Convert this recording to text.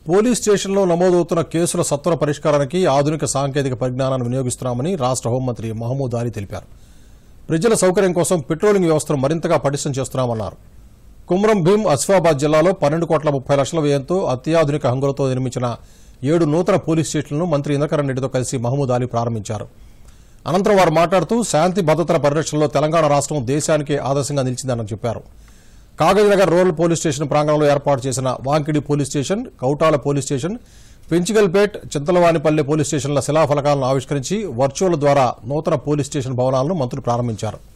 police స్టేషన్లో నమోదవుతున్న కేసుల సత్వర పరిష్కారానికి ఆధునిక సాంకేతిక పరిజ్ఞానాన్ని వినియోగిస్తున్నామని రాష్ట్ర హోంమంత్రి మహమూద్ అలీ తెలిపారు ప్రజల సౌకర్యం కోసం పెట్రోలింగ్ వ్యవస్థను మరింతగా పటిష్టం చేస్తున్నామన్నారు కుమ్రం భీం అసిఫాబాద్ జిల్లాలో పన్నెండు కోట్ల ముప్పై లక్షల వ్యయంతో అత్యాధునిక హంగులతో నిర్మించిన ఏడు నూతన పోలీస్ స్టేషన్లను మంత్రి ఇంద్రకరణ్ రెడ్డితో కలిసి మహమూద్ అలీ ప్రారంభించారు అనంతరం వారు మాట్లాడుతూ శాంతి భద్రతల పరిరక్షణలో తెలంగాణ రాష్ట్రం దేశానికి ఆదర్శంగా నిలిచిందని చెప్పారు కాగజ్నగర్ రూరల్ పోలీస్ స్టేషన్ ప్రాంగణంలో ఏర్పాటు చేసిన Wankidi police station Kautala police station Penchikalpet Chintalavanipalle police స్టేషన్ల శిలాఫలకాలను ఆవిష్కరించి వర్చువల్ ద్వారా నూతన పోలీస్ స్టేషన్ భవనాలను మంత్రులు ప్రారంభించారు